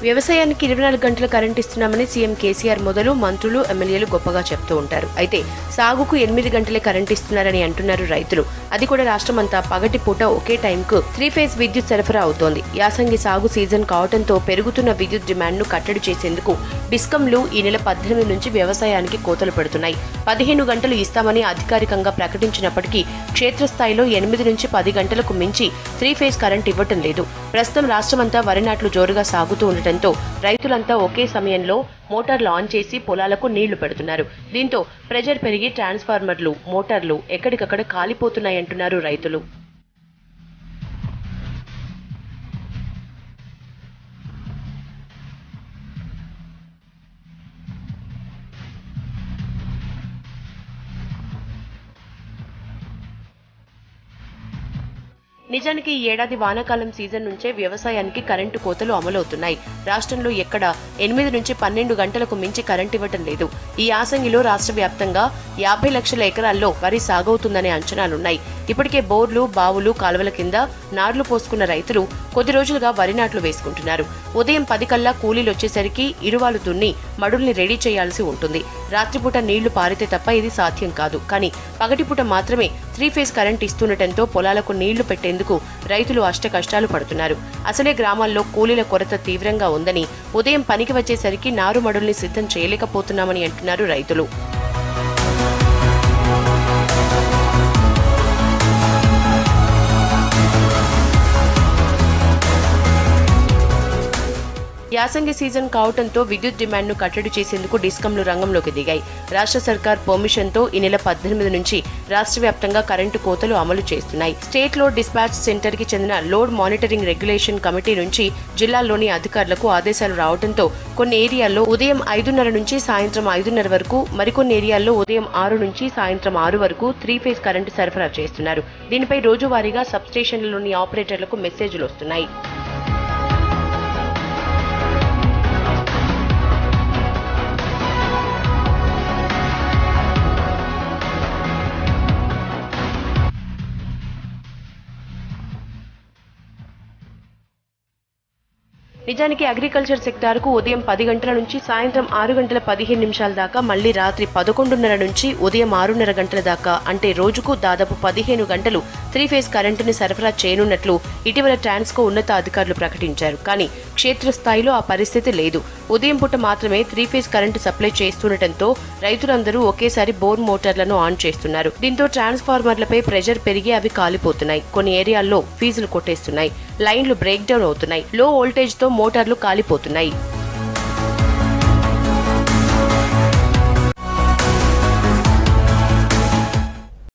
వ్యవసాయానికి ఇరవై నాలుగు గంటల కరెంట్ ఇస్తున్నామని సీఎం కేసీఆర్ మొదలు మంత్రులు ఎమ్మెల్యేలు గొప్పగా చెప్తూ ఉంటారు అయితే సాగుకు ఎనిమిది గంటలే కరెంట్ ఇస్తున్నారని అంటున్నారు రైతులు అది కూడా రాష్ట్రమంతా పగటి పూట ఒకే టైంకు త్రీ ఫేజ్ విద్యుత్ సరఫరా అవుతోంది యాసంగి సాగు సీజన్ కావడంతో పెరుగుతున్న విద్యుత్ డిమాండ్ను కట్టడి చేసేందుకు డిస్కంలు ఈ నెల పద్దెనిమిది నుంచి వ్యవసాయానికి కోతలు పెడుతున్నాయి పదిహేను గంటలు ఇస్తామని అధికారికంగా ప్రకటించినప్పటికీ క్షేత్రస్థాయిలో ఎనిమిది నుంచి పది గంటలకు మించి త్రీ ఫేజ్ కరెంట్ ఇవ్వటం లేదు ప్రస్తుతం రాష్ట్రమంతా వరి నాట్లు జోరుగా సాగుతూ ఉండటంతో రైతులంతా ఒకే సమయంలో మోటార్లు ఆన్ చేసి పొలాలకు నీళ్లు పెడుతున్నారు దీంతో ప్రెజర్ పెరిగి ట్రాన్స్ఫార్మర్లు మోటార్లు ఎక్కడికక్కడ కాలిపోతున్నాయంటున్నారు రైతులు నిజానికి ఈ ఏడాది వానాకాలం సీజన్ నుంచే వ్యవసాయానికి కరెంటు కోతలు అమలవుతున్నాయి రాష్ట్రంలో ఎక్కడ ఎనిమిది నుంచి పన్నెండు గంటలకు మించి కరెంట్ ఇవ్వటం లేదు ఈ యాసంగిలో రాష్ట్ర వ్యాప్తంగా యాభై లక్షల ఎకరాల్లో వరి సాగవుతుందనే అంచనాలున్నాయి ఇప్పటికే బోర్లు బావులు కాలువల కింద నార్లు పోసుకున్న రైతులు కొద్ది రోజులుగా వరి నాట్లు వేసుకుంటున్నారు ఉదయం పది కల్లా కూలీలు వచ్చేసరికి ఇరువాలు దున్ని మడుల్ని రెడీ చేయాల్సి ఉంటుంది రాత్రిపూట నీళ్లు పారితే తప్ప ఇది సాధ్యం కాదు కానీ పగటిపూట మాత్రమే త్రీ ఫేజ్ కరెంట్ ఇస్తుండటంతో పొలాలకు నీళ్లు పెట్టేందుకు రైతులు అష్ట కష్టాలు పడుతున్నారు అసలే గ్రామాల్లో కూలీల కొరత తీవ్రంగా ఉందని ఉదయం పనికి వచ్చేసరికి నారుమడుల్ని సిద్ధం చేయలేకపోతున్నామని అంటున్నారు రైతులు యాసంగి సీజన్ కావడంతో విద్యుత్ డిమాండ్ను కట్టడి చేసేందుకు డిస్కంలు రంగంలోకి దిగాయి రాష్ట్ర సర్కార్ పర్మిషన్తో ఈ నెల పద్దెనిమిది నుంచి రాష్ట్ర వ్యాప్తంగా కరెంటు కోతలు అమలు చేస్తున్నాయి స్టేట్ లోడ్ డిస్పాచ్ సెంటర్ కి చెందిన లోడ్ మానిటరింగ్ రెగ్యులేషన్ కమిటీ నుంచి జిల్లాల్లోని అధికారులకు ఆదేశాలు రావడంతో కొన్ని ఏరియాల్లో ఉదయం ఐదున్నర నుంచి సాయంత్రం ఐదున్నర వరకు మరికొన్ని ఏరియాల్లో ఉదయం ఆరు నుంచి సాయంత్రం ఆరు వరకు త్రీ ఫేజ్ కరెంటు సరఫరా చేస్తున్నారు దీనిపై రోజువారీగా సబ్ స్టేషన్లలోని ఆపరేటర్లకు మెసేజ్లు వస్తున్నాయి నిజానికి అగ్రికల్చర్ సెక్టార్ కు ఉదయం పది గంటల నుంచి సాయంత్రం ఆరు గంటల పదిహేను నిమిషాల దాకా మళ్లీ రాత్రి పదకొండున్నర నుంచి ఉదయం ఆరున్నర గంటల దాకా అంటే రోజుకు దాదాపు పదిహేను గంటలు త్రీ ఫేజ్ కరెంటుని సరఫరా చేయనున్నట్లు ఇటీవల ట్రాన్స్కో ఉన్నత అధికారులు ప్రకటించారు కానీ క్షేత్రస్థాయిలో ఆ పరిస్థితి లేదు ఉదయం పూట మాత్రమే త్రీ ఫేజ్ కరెంటు సప్లై చేస్తుండటంతో రైతులందరూ ఒకేసారి బోర్ మోటార్లను ఆన్ చేస్తున్నారు దీంతో ట్రాన్స్ఫార్మర్లపై ప్రెషర్ పెరిగి అవి కాలిపోతున్నాయి కొన్ని ఏరియాల్లో ఫీజులు కొట్టేస్తున్నాయి లైన్లు బ్రేక్ డౌన్ అవుతున్నాయి లో వోల్టేజ్ తో మోటార్లు కాలిపోతున్నాయి